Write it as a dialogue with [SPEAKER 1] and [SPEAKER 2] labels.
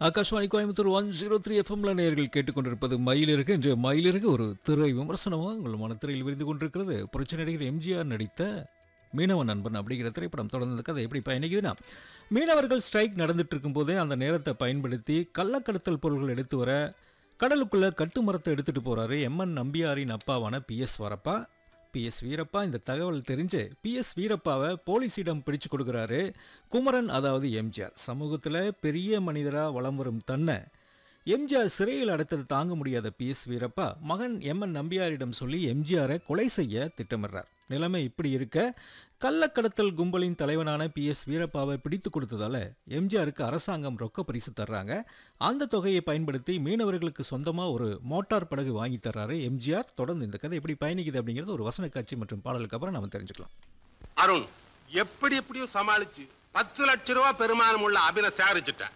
[SPEAKER 1] Akashvani Coimbatore one zero three எஃப்எம்ல நேயர்கள் கேட்டுக்கொண்டிருப்பது மயிலிறகு இன்று மயிலிறகு ஒரு திரை விமர்சனமாக உங்கள் மனத்திரையில் விரிந்து கொண்டிருக்கிறது புரட்சி நடிகர் எம்ஜிஆர் நடித்த மீனவ நண்பன் அப்படிங்கிற திரைப்படம் தொடர்ந்து இந்த கதை எப்படி பயணிக்குதுன்னா மீனவர்கள் ஸ்ட்ரைக் நடந்துட்டு இருக்கும்போதே அந்த நேரத்தை பயன்படுத்தி கள்ளக்கடத்தல் பொருள்கள் எடுத்து வர கடலுக்குள்ள கட்டுமரத்தை எடுத்துட்டு போறாரு எம்என் நம்பியாரின் அப்பாவான P S Varappa P S Veerappa இந்த தகவல் தெரிஞ்சு பி எஸ் வீரப்பாவை போலீஸிடம் பிடிச்சு கொடுக்குறாரு குமரன் அதாவது எம்ஜிஆர் சமூகத்தில் பெரிய மனிதராக வலம் வரும் தன்னை எம்ஜிஆர் சிறையில் அடைத்தது தாங்க முடியாத பி எஸ் வீரப்பா மகன் எம்என் நம்பியாரிடம் சொல்லி எம்ஜிஆரை கொலை செய்ய திட்டமிடுறார் நிலைமை இப்படி இருக்க கள்ளக்கடத்தல் கும்பலின் தலைவனான பி எஸ் வீரப்பாவை பிடித்து கொடுத்ததால எம்ஜிஆருக்கு அரசாங்கம் ரொக்க பரிசு தர்றாங்க அந்த தொகையை பயன்படுத்தி மீனவர்களுக்கு சொந்தமா ஒரு மோட்டார் படகு வாங்கி தர்றாரு எம்ஜிஆர் தொடர்ந்து இந்த கதை எப்படி பயணிக்குது அப்படிங்கிறது ஒரு வசன காட்சி மற்றும் பாடலுக்கு அப்புறம் நாம தெரிஞ்சுக்கலாம்
[SPEAKER 2] அருண் எப்படி எப்படியோ சமாளிச்சு பத்து லட்ச ரூபா பெருமானம் உள்ள அபின சேகரிச்சுட்டேன்